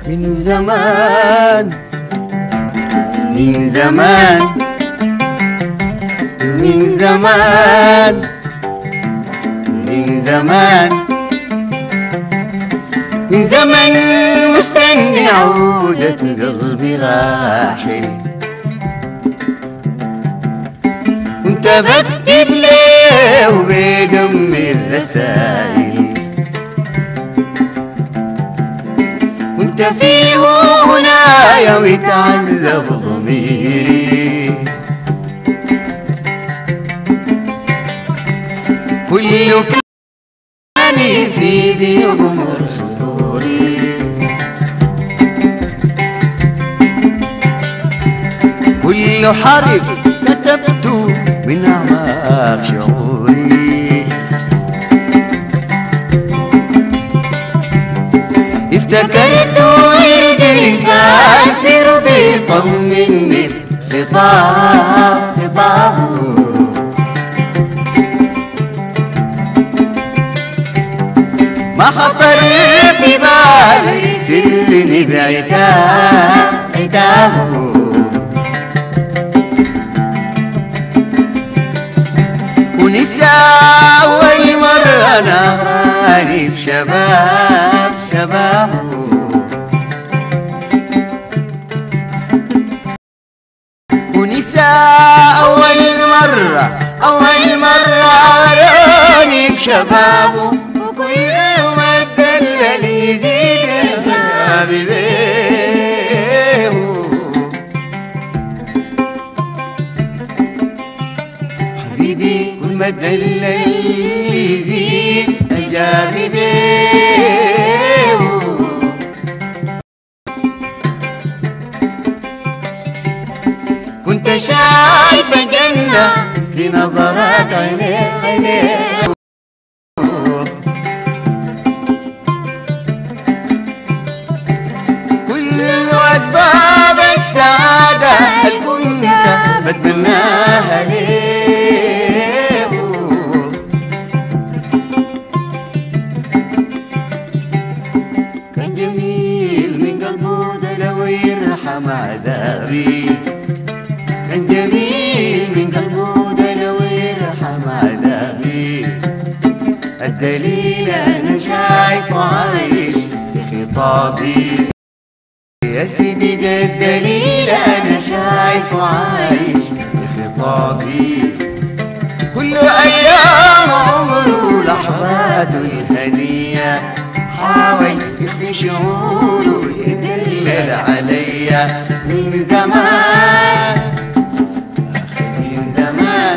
من زمان من زمان من زمان من زمان من زمن مستني عودة قلبي راحل وانت بكتب ليه وبدم الرسائل وانت فيه هنايا ويتعذب ضميري كل كان يفيدي غمر سطوري كل حرف كتبته من أعماق شعوري افتكرت ورد رسالة ترضي طمني خطاب خطابه ما خطر في بالي سلني بعتاب عتابه ونساء أول مرة نغراني بشباب شبابه ونساء أول مرة أول مرة أراني بشبابه وكل يوم الدلل يزيد شبابي بيه حبيبي كل ما الدلل يزيد أجابي بيه كنت شايفة جنة في نظرات عينيه عينيه كل أسباب السعادة اللي كنت بتمناها ليه كان جميل من قلبه ده لو يرحم عذابي كان جميل من قلبه ده لو يرحم عذابي الدليل انا شايفه عايش في خطابي يا سيدي ده الدليل انا شايفه عايش في خطابي كل ايام عمره لحظاته الهنيه حاول يخفي شعوره يدلل عليا من زمان من زمان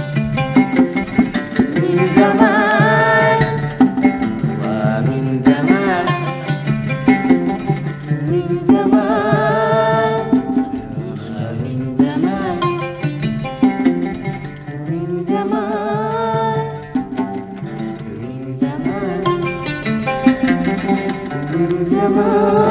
من زمان ومن زمان من زمان من زمان من زمان من زمان من زمان